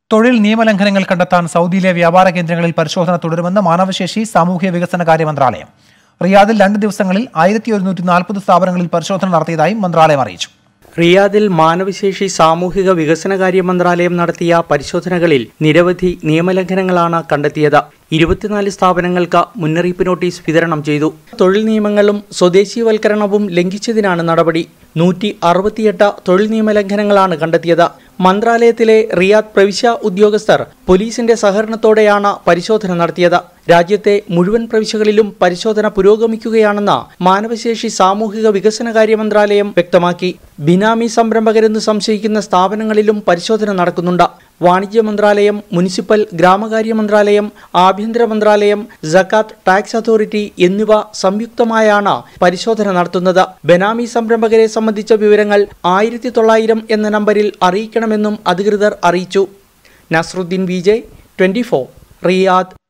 തൊഴിൽ നിയമലംഘനങ്ങൾ കണ്ടെത്താൻ സൗദിയിലെ വ്യാപാര കേന്ദ്രങ്ങളിൽ പരിശോധന തുടരുമെന്ന് മാനവശേഷി സാമൂഹ്യ വികസന കാര്യ മന്ത്രാലയം റിയാദിൽ രണ്ട് ദിവസങ്ങളിൽ ആയിരത്തി ഒരുന്നൂറ്റി നാൽപ്പത് സ്ഥാപനങ്ങളിൽ പരിശോധന നടത്തിയതായും മന്ത്രാലയം അറിയിച്ചു റിയാദിൽ മാനവശേഷി സാമൂഹിക വികസനകാര്യ മന്ത്രാലയം നടത്തിയ പരിശോധനകളിൽ നിരവധി നിയമലംഘനങ്ങളാണ് കണ്ടെത്തിയത് ഇരുപത്തിനാല് സ്ഥാപനങ്ങൾക്ക് മുന്നറിയിപ്പ് നോട്ടീസ് വിതരണം ചെയ്തു തൊഴിൽ നിയമങ്ങളും സ്വദേശീവൽക്കരണവും ലംഘിച്ചതിനാണ് നടപടി നൂറ്റി അറുപത്തിയെട്ട് തൊഴിൽ നിയമലംഘനങ്ങളാണ് കണ്ടെത്തിയത് മന്ത്രാലയത്തിലെ റിയാദ് പ്രവിശ്യ ഉദ്യോഗസ്ഥർ പോലീസിന്റെ സഹകരണത്തോടെയാണ് പരിശോധന നടത്തിയത് രാജ്യത്തെ മുഴുവൻ പ്രവിശ്യകളിലും പരിശോധന പുരോഗമിക്കുകയാണെന്ന് മാനവശേഷി സാമൂഹിക വികസനകാര്യ മന്ത്രാലയം വ്യക്തമാക്കി ബിനാമി സംരംഭകരെന്ന് സംശയിക്കുന്ന സ്ഥാപനങ്ങളിലും പരിശോധന നടക്കുന്നുണ്ട് വാണിജ്യ മന്ത്രാലയം മുനിസിപ്പൽ ഗ്രാമകാര്യ മന്ത്രാലയം ആഭ്യന്തര മന്ത്രാലയം ജക്കാത്ത് ടാക്സ് അതോറിറ്റി എന്നിവ സംയുക്തമായാണ് പരിശോധന നടത്തുന്നത് ബെനാമി സംരംഭകരെ സംബന്ധിച്ച വിവരങ്ങൾ ആയിരത്തി തൊള്ളായിരം എന്ന നമ്പരിൽ അറിയിക്കണമെന്നും അധികൃതർ അറിയിച്ചു നസ്രുദ്ദീൻ വിജയ് ട്വന്റി റിയാദ്